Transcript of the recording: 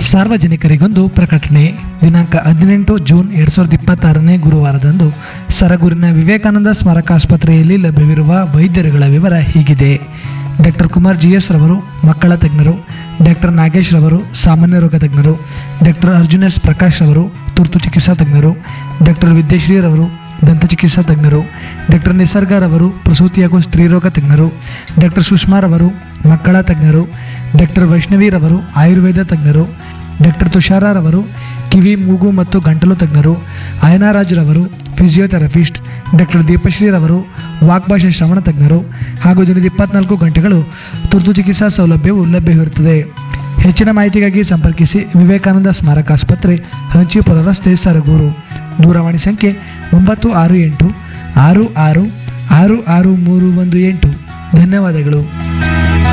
ಸಾರ್ವಜನಿಕರಿಗೊಂದು ಪ್ರಕಟಣೆ ದಿನಾಂಕ ಹದಿನೆಂಟು ಜೂನ್ ಎರಡು ಸಾವಿರದ ಇಪ್ಪತ್ತಾರನೇ ಗುರುವಾರದಂದು ಸರಗೂರಿನ ವಿವೇಕಾನಂದ ಸ್ಮಾರಕಾಸ್ಪತ್ರೆಯಲ್ಲಿ ಲಭ್ಯವಿರುವ ವೈದ್ಯರುಗಳ ವಿವರ ಹೀಗಿದೆ ಡಾಕ್ಟರ್ ಕುಮಾರ್ ಜಿ ಎಸ್ ರವರು ಮಕ್ಕಳ ತಜ್ಞರು ಡಾಕ್ಟರ್ ನಾಗೇಶ್ ರವರು ಸಾಮಾನ್ಯ ರೋಗ ತಜ್ಞರು ಡಾಕ್ಟರ್ ಅರ್ಜುನ್ ಎಸ್ ಪ್ರಕಾಶ್ ರವರು ತುರ್ತು ಚಿಕಿತ್ಸಾ ತಜ್ಞರು ಡಾಕ್ಟರ್ ವಿದ್ಯಶ್ರೀ ರವರು ದಂತ ಚಿಕಿತ್ಸಾ ತಜ್ಞರು ಡಾಕ್ಟರ್ ನಿಸರ್ಗರವರು ಪ್ರಸೂತಿ ಹಾಗೂ ಸ್ತ್ರೀರೋಗ ತಜ್ಞರು ಡಾಕ್ಟರ್ ಸುಷ್ಮಾರವರು ಮಕ್ಕಳ ತಜ್ಞರು ಡಾಕ್ಟರ್ ವೈಷ್ಣವಿರವರು ಆಯುರ್ವೇದ ತಜ್ಞರು ಡಾಕ್ಟರ್ ತುಷಾರರವರು ಕಿವಿ ಮೂಗು ಮತ್ತು ಗಂಟಲು ತಜ್ಞರು ಅಯನಾರಾಜ್ರವರು ಫಿಸಿಯೋಥೆರಪಿಸ್ಟ್ ಡಾಕ್ಟರ್ ದೀಪಶ್ರೀರವರು ವಾಗ್ಭಾಷೆ ಶ್ರವಣ ತಜ್ಞರು ಹಾಗೂ ದಿನದ ಇಪ್ಪತ್ನಾಲ್ಕು ಗಂಟೆಗಳು ತುರ್ತು ಚಿಕಿತ್ಸಾ ಸೌಲಭ್ಯವು ಲಭ್ಯವಿರುತ್ತದೆ ಹೆಚ್ಚಿನ ಮಾಹಿತಿಗಾಗಿ ಸಂಪರ್ಕಿಸಿ ವಿವೇಕಾನಂದ ಸ್ಮಾರಕ ಆಸ್ಪತ್ರೆ ಹಂಚಿಪುರ ರಸ್ತೆ ಸರಗೂರು ದೂರವಾಣಿ ಸಂಖ್ಯೆ ಒಂಬತ್ತು ಆರು ಎಂಟು ಆರು ಆರು ಆರು ಆರು ಮೂರು ಒಂದು ಎಂಟು ಧನ್ಯವಾದಗಳು